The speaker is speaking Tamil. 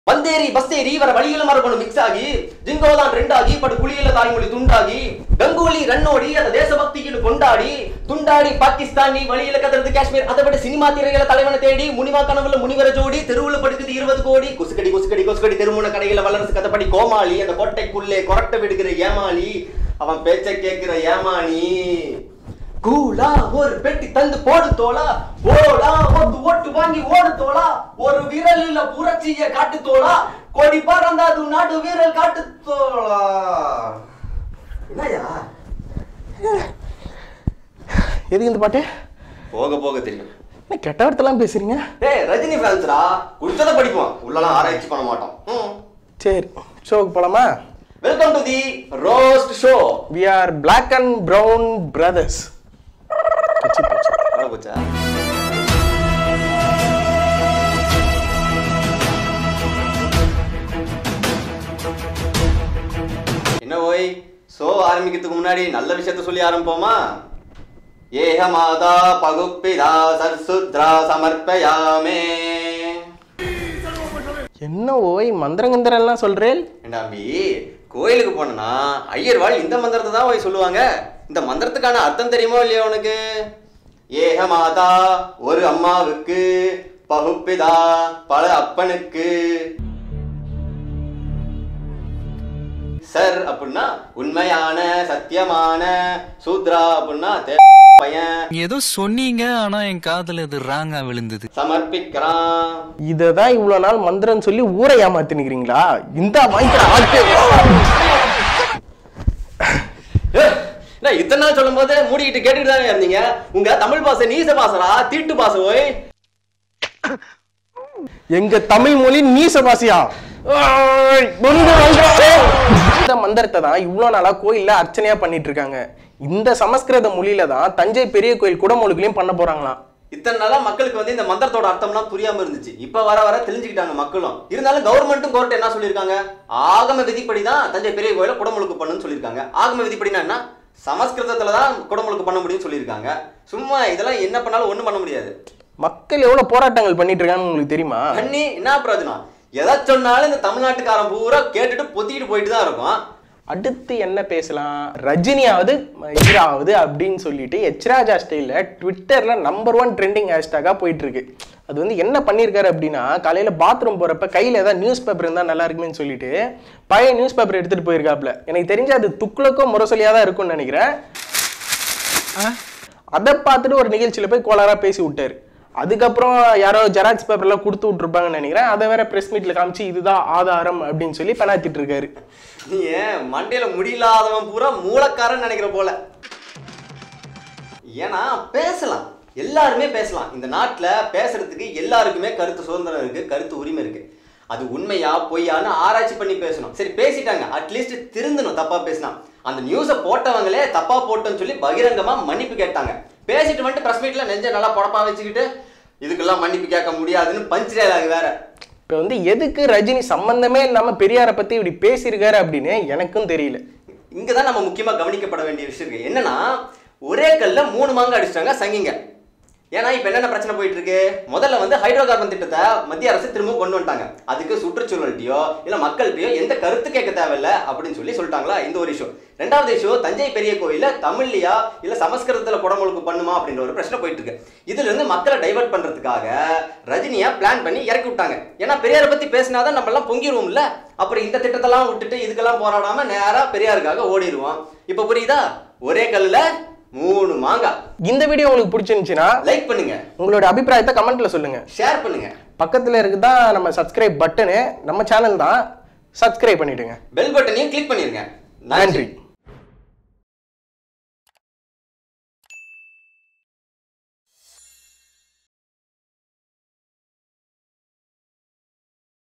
வந்தேரி பஸ்தேரி வர வழியில மரபணு மிக்ஸ் ஆகி ஜிங்கோதான் ட்ரெண்ட் ஆகி படு குளியில தாய்மொழி துண்டாகி கங்குலி ரன்னோடி அந்த தேசபக்தின்னு கொண்டாடி துண்டாடி பாகிஸ்தானி வழியில கதறது காஷ்மீர் அதை விட சினிமா திரையில தலைவனை தேடி முனிமா கனவுல முனிவர ஜோடி தெருவுல படுக்குது இருபது கோடி குசுக்கடி குசுக்கடி குசுக்கடி தெருமுன கடையில வளர்ச்சி கதைப்படி கோமாளி அந்த கோட்டைக்குள்ளே கொரட்டை விடுகிற ஏமாளி அவன் பேச்ச கேட்கிற ஏமானி கூலா ஒரு பெட்டி தந்து போடு தோளா ஓடா ஒத்து ஓட்டு வாங்கி ஓடு தோளா ஒரு விரலில் புரட்சிய காட்டு தோளா கொடி பறந்தாது நாடு வீரல் காட்டு தோளா என்னயா எதுக்கு இந்த பாட்டு போக போக தெரியும் என்ன கெட்ட வார்த்தைலாம் பேசுறீங்க டேய் ரஜினி ஃபேன்ஸ்ரா குடிச்சதை படிப்போம் உள்ளலாம் ஆராய்ச்சி பண்ண மாட்டோம் ம். சரி ஷோக்கு போலாமா welcome to the roast show we are black and brown brothers போச்சா என்ன ஓய் ஷோ ஆரம்பிக்கிறதுக்கு முன்னாடி நல்ல விஷயத்த சொல்லி ஆரம்பிப்போமா ஏக மாதா பகுப்பிதா சர்சுத்ரா சமர்ப்பயாமே என்ன ஓய் மந்திரங்கந்திரம் எல்லாம் சொல்றேன் ஏண்டாம்பி கோயிலுக்கு போனா ஐயர்வாள் இந்த மந்திரத்தை தான் போய் சொல்லுவாங்க இந்த மந்திரத்துக்கான அர்த்தம் தெரியுமோ இல்லையோ உனக்கு ஏக மாதா ஒரு அம்மாவுக்கு பகுப்பிதா பல அப்பனுக்கு சர் அப்படின்னா உண்மையான சத்தியமான சூத்ரா அப்படின்னா தே- பையன் ஏதோ சொன்னீங்க ஆனா என் காதுல இது ராங்கா விழுந்தது சமர்ப்பிக்கிறான் இதை தான் இவ்வளோ நாள் மந்திரம் சொல்லி ஊரை ஏமாத்தினுக்கிறீங்களா இந்த வாங்கிக்கிற ஆட்கள் ஏய், என்ன இத்தனை நாள் சொல்லும் போது மூடிக்கிட்டு கேட்டுட்டு தானே இருந்தீங்க உங்க தமிழ் பாச நீச பாசரா தீட்டு பாச ஓய் எங்க தமிழ் மொழி நீச பாசியா ஆய், வந்து வந்துடாதே. இந்த மந்திரத்தை தான் இவ்வளோ நாளா கோயில்ல அர்ச்சனையா பண்ணிட்டு இருக்காங்க இந்த சமஸ்கிருத மொழியில தான் தஞ்சை பெரிய கோயில் குடமுழுக்குலையும் பண்ண போறாங்களாம் இத்தனை நாளா மக்களுக்கு வந்து இந்த மந்திரத்தோட அர்த்தம்லாம் புரியாம இருந்துச்சு இப்ப வர வர தெரிஞ்சுக்கிட்டாங்க மக்களும் இருந்தாலும் கவர்மெண்ட்டும் கோர்ட் என்ன சொல்லியிருக்காங்க ஆகம விதிப்படி தான் தஞ்சை பெரிய கோயில குடமுழுக்கு பண்ணுன்னு சொல்லியிருக்காங்க ஆகம விதிப்படினா என்ன சமஸ்கிருதத்துல தான் குடமுழுக்கு பண்ண முடியும்னு சொல்லியிருக்காங்க சும்மா இதெல்லாம் என்ன பண்ணாலும் ஒண்ணும் பண்ண முடியாது மக்கள் எவ்வளவு போராட்டங்கள் பண்ணிட்டு இருக்காங்கன்னு உங்களுக்கு தெரியுமா பண்ணி என்ன பிரயோஜனம் எதை சொன்னாலும் இந்த தமிழ்நாட்டுக்காரன் பூரா கேட்டுட்டு பொத்திக்கிட்டு போயிட்டு தான் இருக்கும் அடுத்து என்ன பேசலாம் ரஜினியாவது இவராவது அப்படின்னு சொல்லிட்டு எச்ராஜா ஸ்டைல ட்விட்டர்ல நம்பர் ஒன் ட்ரெண்டிங் ஹேஷ்டாகா போயிட்டு இருக்கு அது வந்து என்ன பண்ணியிருக்காரு அப்படின்னா காலையில பாத்ரூம் போறப்ப கையில ஏதாவது நியூஸ் பேப்பர் இருந்தா நல்லா இருக்குமேன்னு சொல்லிட்டு பழைய நியூஸ் பேப்பர் எடுத்துட்டு போயிருக்காப்ல எனக்கு தெரிஞ்சு அது துக்ளக்கோ முரசொலியா தான் இருக்கும்னு நினைக்கிறேன் அதை பார்த்துட்டு ஒரு நிகழ்ச்சியில போய் கோளாரா பேசி விட்டாரு அதுக்கப்புறம் யாரோ ஜெராக்ஸ் பேப்பர்லாம் கொடுத்து விட்டுருப்பாங்கன்னு நினைக்கிறேன் அதை வேற பிரஸ் மீட்ல காமிச்சு இதுதான் ஆதாரம் அப்படின்னு சொல்லி பெனாத்திட்டு இருக்காரு நீ ஏன் மண்டையில முடியில்லாதவன் பூரா மூலக்காரன் நினைக்கிற போல ஏன்னா பேசலாம் எல்லாருமே பேசலாம் இந்த நாட்டுல பேசுறதுக்கு எல்லாருக்குமே கருத்து சுதந்திரம் இருக்கு கருத்து உரிமை இருக்கு அது உண்மையா பொய்யான்னு ஆராய்ச்சி பண்ணி பேசணும் சரி பேசிட்டாங்க அட்லீஸ்ட் திருந்தணும் தப்பா பேசினா அந்த நியூஸை போட்டவங்களே தப்பா போட்டோன்னு சொல்லி பகிரங்கமா மன்னிப்பு கேட்டாங்க பேசிட்டு வந்துட்டு பிரஸ் மீட்ல நெஞ்ச நல்லா பொடப்பா வச்சுக்கிட்டு இதுக்கெல்லாம் மன்னிப்பு கேட்க முடியாதுன்னு பஞ்ச் டயலாக் வேற இப்போ வந்து எதுக்கு ரஜினி சம்பந்தமே இல்லாம பெரியாரை பத்தி இப்படி பேசியிருக்காரு அப்படின்னு எனக்கும் தெரியல இங்க தான் நம்ம முக்கியமா கவனிக்கப்பட வேண்டிய விஷயம் இருக்கு என்னன்னா ஒரே கல்ல மூணு மாங்க அடிச்சிட்டாங்க சங்கிங்க ஏன்னா இப்ப என்னென்ன பிரச்சனை போயிட்டு இருக்கு முதல்ல வந்து ஹைட்ரோ கார்பன் திட்டத்தை மத்திய அரசு திரும்ப கொண்டு வந்துட்டாங்க அதுக்கு சுற்றுச்சூழல்கிட்டயோ இல்ல மக்கள்கிட்டயோ எந்த கருத்து கேட்க தேவையில்ல அப்படின்னு சொல்லி சொல்லிட்டாங்களா இந்த ஒரு இஷ்யூ ரெண்டாவது இஷ்யூ தஞ்சை பெரிய கோயில தமிழ்லையா இல்ல சமஸ்கிருதத்துல குடமுழுக்கு பண்ணுமா அப்படின்ற ஒரு பிரச்சனை போயிட்டு இருக்கு இதுல இருந்து மக்களை டைவர்ட் பண்றதுக்காக ரஜினியா பிளான் பண்ணி இறக்கி விட்டாங்க ஏன்னா பெரியாரை பத்தி பேசினாதான் நம்ம எல்லாம் பொங்கிடுவோம்ல அப்புறம் இந்த திட்டத்தெல்லாம் விட்டுட்டு இதுக்கெல்லாம் போராடாம நேரா பெரியாருக்காக ஓடிடுவோம் இப்ப புரியுதா ஒரே கல்லுல மூணு மாங்காய் இந்த வீடியோ உங்களுக்கு பிடிச்சிருந்துச்சுன்னா லைக் பண்ணுங்க உங்களோட அபிப்பிராயத்தை கமெண்ட்ல சொல்லுங்க ஷேர் பண்ணுங்க பக்கத்துல இருக்குதான் நம்ம சப்ஸ்கிரைப் பட்டனு நம்ம சேனல் தான் சப்ஸ்கிரைப் பண்ணிடுங்க பெல் பட்டனையும் கிளிக் பண்ணிருங்க நன்றி